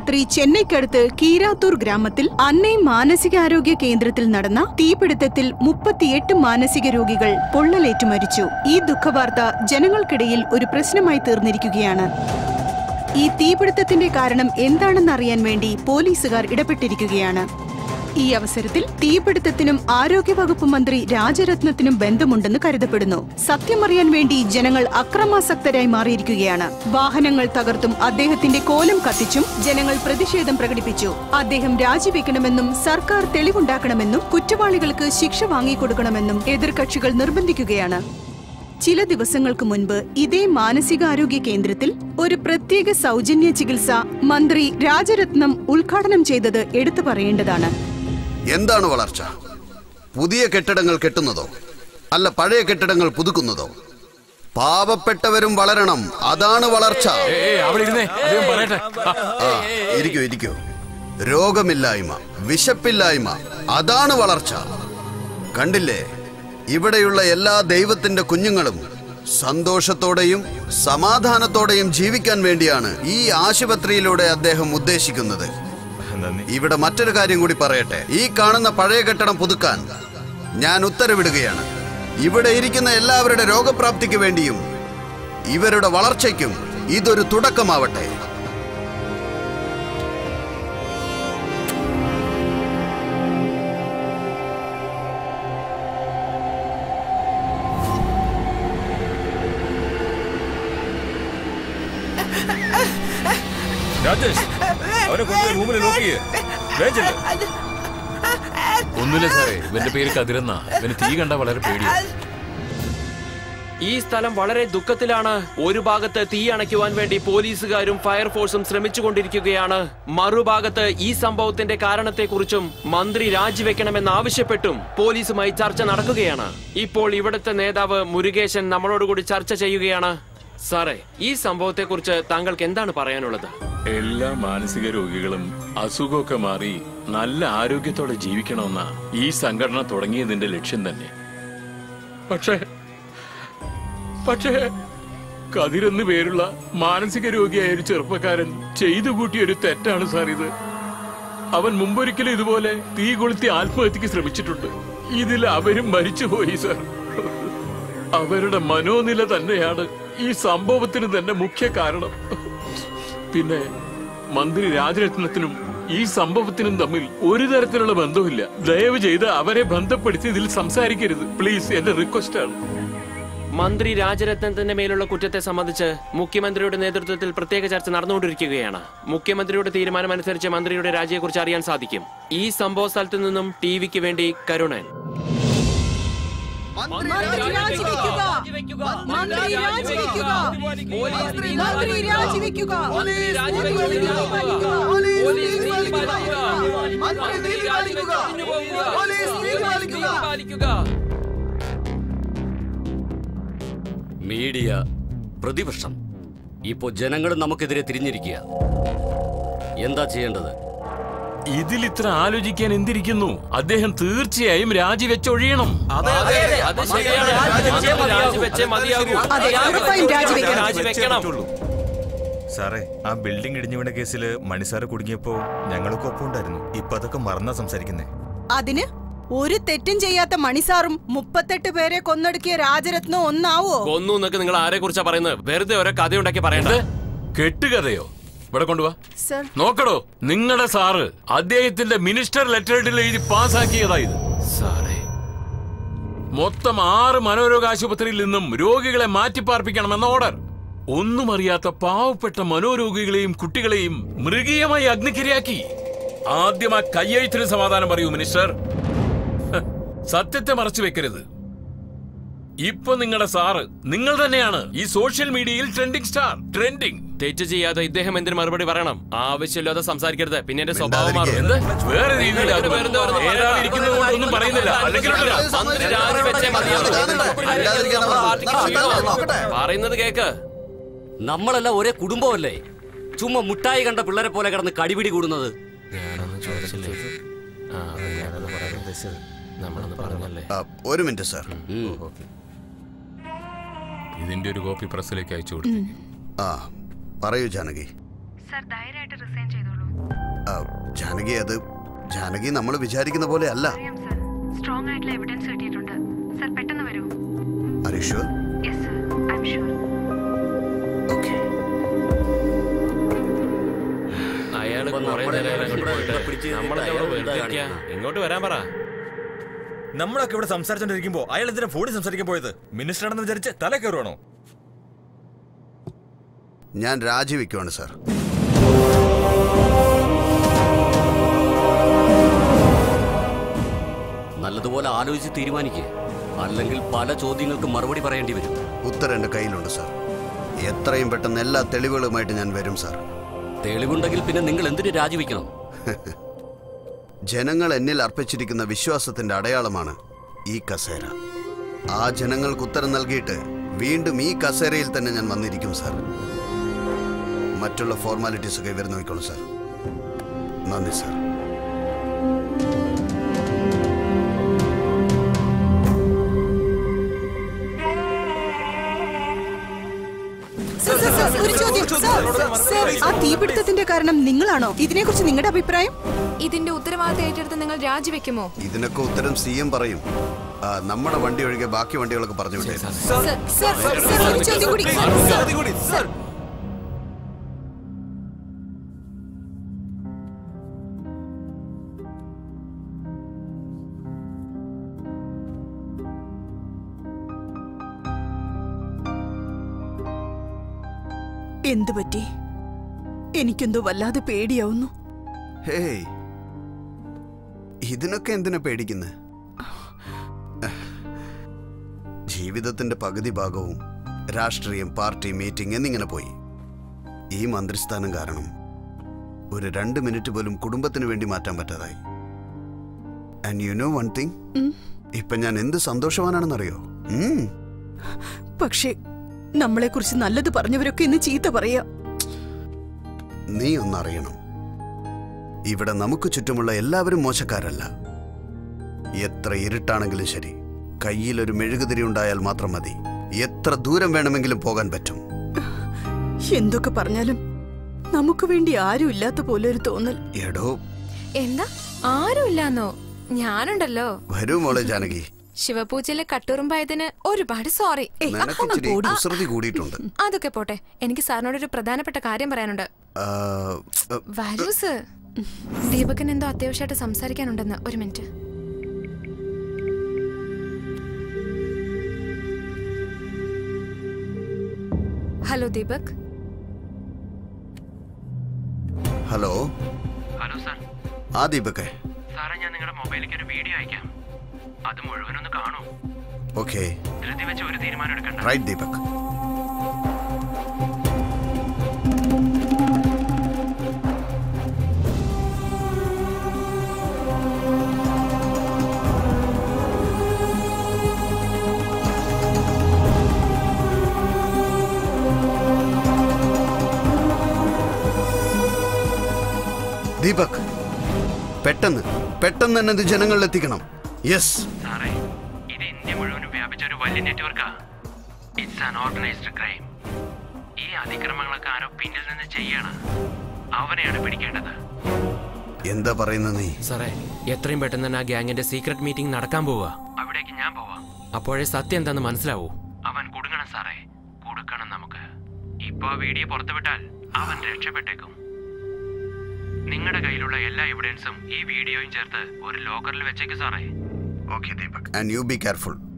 രാത്രി ചെന്നൈക്കടുത്ത് കീരാത്തൂർ ഗ്രാമത്തിൽ അന്നൈ മാനസികാരോഗ്യ കേന്ദ്രത്തിൽ നടന്ന തീപിടുത്തത്തിൽ മുപ്പത്തിയെട്ട് മാനസിക രോഗികൾ പൊള്ളലേറ്റു മരിച്ചു ഈ ദുഃഖവാർത്ത ജനങ്ങൾക്കിടയിൽ ഒരു പ്രശ്നമായി തീർന്നിരിക്കുകയാണ് ഈ തീപിടുത്തത്തിന്റെ കാരണം എന്താണെന്നറിയാൻ വേണ്ടി പോലീസുകാർ ഇടപെട്ടിരിക്കുകയാണ് ഈ അവസരത്തിൽ തീപിടുത്തത്തിനും ആരോഗ്യവകുപ്പ് മന്ത്രി രാജരത്നത്തിനും ബന്ധമുണ്ടെന്ന് കരുതപ്പെടുന്നു സത്യമറിയാൻ വേണ്ടി ജനങ്ങൾ അക്രമാസക്തരായി മാറിയിരിക്കുകയാണ് വാഹനങ്ങൾ തകർത്തും അദ്ദേഹത്തിന്റെ കോലം കത്തിച്ചും ജനങ്ങൾ പ്രതിഷേധം പ്രകടിപ്പിച്ചു അദ്ദേഹം രാജിവെക്കണമെന്നും സർക്കാർ തെളിവുണ്ടാക്കണമെന്നും കുറ്റവാളികൾക്ക് ശിക്ഷ വാങ്ങിക്കൊടുക്കണമെന്നും എതിർകക്ഷികൾ നിർബന്ധിക്കുകയാണ് ചില ദിവസങ്ങൾക്ക് മുൻപ് ഇതേ മാനസികാരോഗ്യ കേന്ദ്രത്തിൽ ഒരു പ്രത്യേക സൗജന്യ ചികിത്സ മന്ത്രി രാജരത്നം ഉദ്ഘാടനം ചെയ്തത് എടുത്തു പറയേണ്ടതാണ് എന്താണ് വളർച്ച പുതിയ കെട്ടിടങ്ങൾ കെട്ടുന്നതോ അല്ല പഴയ കെട്ടിടങ്ങൾ പുതുക്കുന്നതോ പാവപ്പെട്ടവരും വളരണം അതാണ് വളർച്ച ഏയ് അവിടെ ഇരുന്നേ അദ്ദേഹം പറയട്ടെ ആ ഇരിക്കൂ ഇരിക്കൂ രോഗമില്ലായ്മ വിശപ്പില്ലായ്മ അതാണ് വളർച്ച കണ്ടില്ലേ ഇവിടെയുള്ള എല്ലാ ദൈവത്തിന്റെ കുഞ്ഞുങ്ങളും സന്തോഷത്തോടെയും സമാധാനത്തോടെയും ജീവിക്കാൻ വേണ്ടിയാണ് ഈ ആശുപത്രിയിലൂടെ അദ്ദേഹം ഉദ്ദേശിക്കുന്നത് ഇവിടെ മറ്റൊരു കാര്യം കൂടി പറയട്ടെ ഈ കാണുന്ന പഴയ കെട്ടിടം പുതുക്കാൻ ഞാൻ ഉത്തരവിടുകയാണ് ഇവിടെ ഇരിക്കുന്ന എല്ലാവരുടെ രോഗപ്രാപ്തിക്ക് വേണ്ടിയും ഇവരുടെ വളർച്ചയ്ക്കും ഇതൊരു തുടക്കമാവട്ടെ രാജേഷ് അവനെ കൊണ്ടുപോയി റൂമിൽ നോക്കിയേ വേഗം ഒന്നുമില്ല സാറേ ഇവന്റെ പേര് കതിരെന്ന ഇവന് തീ കണ്ട വളരെ പേടിയാണ് ഈ സ്ഥലം വളരെ ദുഃഖത്തിലാണ് ഒരു ഭാഗത്ത് തീ അണയ്ക്കുവാൻ വേണ്ടി പോലീസുകാരും ഫയർഫോഴ്സും ശ്രമിച്ചുകൊണ്ടിരിക്കുകയാണ് മറുഭാഗത്ത് ഈ സംഭവത്തിന്റെ കാരണത്തെക്കുറിച്ചും മന്ത്രി രാജിവെക്കണമെന്ന് ആവശ്യപ്പെട്ടും പോലീസുമായി ചർച്ച നടക്കുകയാണ് ഇപ്പോൾ ഇവിടുത്തെ നേതാവ് മുരുകേശൻ നമ്മളോടുകൂടി ചർച്ച ചെയ്യുകയാണ് സാറേ ഈ സംഭവത്തെക്കുറിച്ച് താങ്കൾക്ക് എന്താണ് പറയാനുള്ളത് എല്ലാ മാനസിക രോഗികളും അസുഖമൊക്കെ മാറി നല്ല ആരോഗ്യത്തോടെ ജീവിക്കണമെന്ന ഈ സംഘടന തുടങ്ങിയതിന്റെ ലക്ഷ്യം തന്നെ പക്ഷേ പക്ഷേ കതിരെന്ന് പേരുള്ള മാനസിക രോഗിയായ ഒരു ചെറുപ്പക്കാരൻ ചെയ്തു കൂട്ടിയ ഒരു തെറ്റാണ് സാർ ഇത് അവൻ മുമ്പൊരിക്കലും ഇതുപോലെ തീ കൊളുത്തി ആത്മഹത്യക്ക് ശ്രമിച്ചിട്ടുണ്ട് ഇതിൽ അവരും മരിച്ചുപോയി സാർ അവരുടെ മനോനില തന്നെയാണ് ഈ സംഭവത്തിന് തന്നെ മുഖ്യ കാരണം പിന്നെ മന്ത്രി രാജരത്നത്തിനും ഈ സംഭവത്തിനും തമ്മിൽ ഒരു തരത്തിലുള്ള ബന്ധവുമില്ല ദയവ് ചെയ്ത് അവരെ ബന്ധപ്പെടുത്തി ഇതിൽ സംസാരിക്കരുത് പ്ലീസ് എന്റെ റിക്വസ്റ്റ് ആണ് മന്ത്രി രാജരത്നത്തിന്റെ മേലുള്ള കുറ്റത്തെ സംബന്ധിച്ച് മുഖ്യമന്ത്രിയുടെ നേതൃത്വത്തിൽ പ്രത്യേക ചർച്ച നടന്നുകൊണ്ടിരിക്കുകയാണ് മുഖ്യമന്ത്രിയുടെ തീരുമാനമനുസരിച്ച് മന്ത്രിയുടെ രാജിയെക്കുറിച്ച് അറിയാൻ സാധിക്കും ഈ സംഭവ സ്ഥലത്തു നിന്നും ടി വിക്ക് വേണ്ടി കരുണൻ മന്ത്രി രാജിവെക്കുക മന്ത്രി രാജിവെക്കുക മന്ത്രി രാജിവെക്കുക മീഡിയ പ്രതിപക്ഷം ഇപ്പോ ജനങ്ങൾ നമുക്കെതിരെ തിരിഞ്ഞിരിക്കുക എന്താ ചെയ്യേണ്ടത് ഇതിൽ ഇത്ര ആലോചിക്കാൻ എന്തിരിക്കുന്നു അദ്ദേഹം തീർച്ചയായും രാജിവെച്ചൊഴിയണം അത് ശരിയാണ് മന്ത്രി രാജിവെച്ചേ മതിയാകൂ അതെ, ഉറപ്പായും രാജിവെക്കണം. രാജിവെക്കണം സാറേ ആ ബിൽഡിംഗ് ഇടിഞ്ഞു വീണ കേസിൽ മണിസാറ് കുടുങ്ങിയപ്പോ ഞങ്ങളൊക്കെ ഒപ്പം ഉണ്ടായിരുന്നു ഇപ്പൊ അതൊക്കെ മറന്നാ സംസാരിക്കുന്നേ അതിന് ഒരു തെറ്റും ചെയ്യാത്ത മണിസാറും മുപ്പത്തെട്ട് പേരെ കൊന്നൊടുക്കിയ രാജരത്നം ഒന്നാവോ കൊന്നു എന്നൊക്കെ നിങ്ങൾ ആരെ കുറിച്ചാ പറയുന്നത് വെറുതെ ഓരോ കഥയുണ്ടാക്കി പറയണ്ട കെട്ടുകഥയോ ഇവിടെ കൊണ്ടുവാ സർ നോക്കടോ നിങ്ങളുടെ സാറ് അദ്ദേഹത്തിന്റെ മിനിസ്റ്റർ ലെറ്ററിൽ എഴുതി പാസ്സാക്കിയതാ ഇത് സാറേ മൊത്തം ആറ് മനോരോഗ ആശുപത്രിയിൽ നിന്നും രോഗികളെ മാറ്റിപ്പാർപ്പിക്കണമെന്ന ഓർഡർ ഒന്നും അറിയാത്ത പാവപ്പെട്ട മനോരോഗികളെയും കുട്ടികളെയും മൃഗീയമായി അഗ്നിക്കിരയാക്കി ആദ്യം ആ കയ്യെഴുത്തിന് സമാധാനം പറയൂ മിനിസ്റ്റർ ഹ, സത്യത്തെ മറച്ചു വെക്കരുത് ഇപ്പൊ നിങ്ങളുടെ സാറ് നിങ്ങൾ തന്നെയാണ് ഈ സോഷ്യൽ മീഡിയയിൽ ട്രെൻഡിങ് സ്റ്റാർ ട്രെൻഡിങ് തെറ്റ് ചെയ്യാതെ ഇദ്ദേഹം എന്തിനു മറുപടി പറയണം ആവശ്യമില്ലാതെ സംസാരിക്കരുത് പിന്നെ എന്റെ സ്വഭാവം മാറും എന്ത് വേറെ രീതിയിൽ നിങ്ങൾ വെറുതെ ഓരോന്ന് ഏതാണ്ട് ഇരിക്കുന്നത് കൊണ്ട് ഒന്നും പറയുന്നില്ല അല്ലെങ്കിൽ ഉണ്ടല്ലോ. മന്ത്രി രാജിവെച്ചേ മതിയാകൂ. പാർട്ടിക്ക് ക്ഷീണമാണ്. പറയുന്നത് കേക്ക് നമ്മളെല്ലാം ഒരേ കുടുംബമല്ലേ ചുമ്മാ മുട്ടായി കണ്ട പിള്ളേരെ പോലെ കിടന്ന് കടിപിടി കൂടുന്നത് നമ്മളൊന്ന് പറഞ്ഞല്ലേ ആ, ഒരു മിനിറ്റ് സാർ ഇതിന്റെ ഒരു കോപ്പി പ്രസ്സിലേക്ക് അയച്ചു കൊടുത്തു ആ പറയൂ ജാനകി സർ ധൈര്യമായിട്ട് റിസൈൻ ചെയ്തോളൂ ആ, ജാനകി അത് ജാനകി നമ്മൾ വിചാരിക്കുന്ന പോലെ അല്ല അറിയാം സർ സ്ട്രോങ് ആയിട്ടുള്ള എവിഡൻസ് കിട്ടിയിട്ടുണ്ട് സർ പെട്ടെന്ന് വരൂ Areesh yes sir I am sure okay അയാള് ഇപ്പൊ കുറെ നമ്മളെ നേരം അങ്ങോട്ട് ഇവിടെ പോയിട്ട് പിടിച്ച് നമ്മളെന്താ ഇവിടെ അയാൾ വെറുതെ എന്താ ഇരിക്കാ? കാണിക്കുന്നത്? ഇങ്ങോട്ട് വരാൻ പറ നമ്മളൊക്കെ ഇവിടെ സംസാരിച്ചോണ്ടിരിക്കുമ്പോ അയാൾ എന്തിനാ ഫോണിൽ സംസാരിക്കാൻ പോയത് മിനിസ്റ്റർ ആണെന്ന് വിചാരിച്ച് തല കയറുവാണോ ഞാൻ രാജിവെക്കുവാണ് സാർ നല്ലതുപോലെ ആലോചിച്ച് തീരുമാനിക്കുക അല്ലെങ്കിൽ പല ചോദ്യങ്ങൾക്ക് മറുപടി പറയേണ്ടി വരും ഉത്തരം എൻ്റെ കയ്യിലുണ്ട് സാർ എത്രയും പെട്ടെന്ന് എല്ലാ തെളിവുകളുമായിട്ട് ഞാൻ വരും സാർ തെളിവുണ്ടെങ്കിൽ പിന്നെ നിങ്ങൾ എന്തിനു രാജിവെക്കണം ജനങ്ങൾ എന്നിൽ അർപ്പിച്ചിരിക്കുന്ന വിശ്വാസത്തിന്റെ അടയാളമാണ് ഈ കസേര ആ ജനങ്ങൾക്ക് ഉത്തരം നൽകിയിട്ട് വീണ്ടും ഈ കസേരയിൽ തന്നെ ഞാൻ വന്നിരിക്കും സാർ മറ്റുള്ള ഫോർമാലിറ്റീസ് ഒക്കെ ഇവർ നോക്കിക്കോളൂ സാർ നന്ദി സാർ സർ, സർ, സർ, ഒരു ചോദ്യം സർ, സർ, ആ തീപിടുത്തത്തിന്റെ കാരണം നിങ്ങളാണോ ഇതിനെക്കുറിച്ച് നിങ്ങളുടെ അഭിപ്രായം ഇതിന്റെ ഉത്തരവാദിത്തം ഏറ്റെടുത്ത് നിങ്ങൾ രാജിവെക്കുമോ ഇതിനൊക്കെ ഉത്തരം സി എം പറയും ആ, നമ്മുടെ വണ്ടി ഒഴികെ ബാക്കി വണ്ടികളൊക്കെ പറഞ്ഞു വിട്ടേ സർ, സർ, സർ, സർ, ഒരു ചോദ്യം കൂടി സർ, സർ. എന്തു പറ്റി എനിക്കെന്തോ വല്ലാതെ പേടിയാവുന്നു ഹേയ് ഇതിനൊക്കെ എന്തിനാ പേടിക്കുന്നത് ജീവിതത്തിന്റെ പകുതി ഭാഗവും രാഷ്ട്രീയം പാർട്ടി മീറ്റിംഗ് എന്നിങ്ങനെ പോയി ഈ മന്ത്രിസ്ഥാനം കാരണം ഒരു രണ്ട് മിനിറ്റ് പോലും കുടുംബത്തിന് വേണ്ടി മാറ്റാൻ പറ്റാതായി and you know one thing ഇപ്പൊ ഞാൻ എന്ത് സന്തോഷവാനാണെന്നറിയോ ഉം. പക്ഷേ നമ്മളെക്കുറിച്ച് നല്ലത് പറഞ്ഞവരൊക്കെ ഇന്ന് ചീത്ത പറയാ നീ ഒന്നറിയണം ഇവിടെ നമുക്ക് ചുറ്റുമുള്ള എല്ലാവരും മോശക്കാരല്ല എത്ര ഇരുട്ടാണെങ്കിലും ശരി കയ്യിൽ ഒരു മെഴുകുതിരി ഉണ്ടായാൽ മാത്രം മതി എത്ര ദൂരം വേണമെങ്കിലും പോകാൻ പറ്റും എന്തൊക്കെ പറഞ്ഞാലും നമുക്ക് വേണ്ടി ആരും ഇല്ലാത്ത പോലെ ഒരു തോന്നൽ എടോ എന്താ ആരുമില്ലാന്നോ ഞാനുണ്ടല്ലോ വരൂ മോളെ ജാനകി ശിവപൂജയിലെ കട്ടുറുമ്പായതിന് ഒരുപാട് സോറി നിനക്ക് ഇച്ചിരി കുസൃതി കൂടിയിട്ടുണ്ട് അതൊക്കെ പോട്ടെ എനിക്ക് സാറിനോട് ഒരു പ്രധാനപ്പെട്ട കാര്യം പറയാനുണ്ട് ആ, ആ, വരൂ സർ ദീപകൻ എന്തോ അത്യാവശ്യമായിട്ട് സംസാരിക്കാനുണ്ടെന്ന് ഒരു minute hello Deepak hello hello sir ആ ദീപക്കെ സാറേ ഞാൻ നിങ്ങളുടെ മൊബൈലിലേക്ക് ഒരു വീഡിയോ അയക്കാം അത് മുഴുവനൊന്ന് കാണൂ ഓക്കെ ധൃതി വെച്ച് ഒരു തീരുമാനം എടുക്കണ്ട റൈറ്റ് ദീപക് ദീപക് പെട്ടെന്ന് പെട്ടെന്ന് തന്നെ ഇത് ജനങ്ങളിൽ എത്തിക്കണം യെസ് സാറേ ഇത് ഇന്ത്യ മുഴുവനും വ്യാപിച്ച ഒരു വലിയ നെറ്റ്വർക്കാ ഇറ്റ്സ് ആൻ ഓർഗനൈസ്ഡ് ക്രൈം ഈ അതിക്രമങ്ങളൊക്കെ ആരോ പിന്നിൽ നിന്ന് ചെയ്യാണ് അവനെയാണ് പിടിക്കേണ്ടത് എന്താ പറയുന്നത് നീ സാറേ എത്രയും പെട്ടെന്ന് തന്നെ ആ ഗ്യാങ്ങിന്റെ സീക്രട്ട് മീറ്റിംഗ് നടക്കാൻ പോവുക അവിടേക്ക് ഞാൻ പോവാം അപ്പോഴേ സത്യം എന്താന്ന് മനസ്സിലാവൂ അവൻ കൊടുക്കണം സാറേ കൊടുക്കണം നമുക്ക് ഇപ്പൊ ആ വീഡിയോ പുറത്തുവിട്ടാൽ അവൻ രക്ഷപ്പെട്ടേക്കും നിങ്ങളുടെ കയ്യിലുള്ള എല്ലാ എവിഡൻസും ഈ വീഡിയോയും ചേർത്ത് ഒരു ലോക്കറിൽ വെച്ചേക്ക് സാറേ okay Deepak and you be careful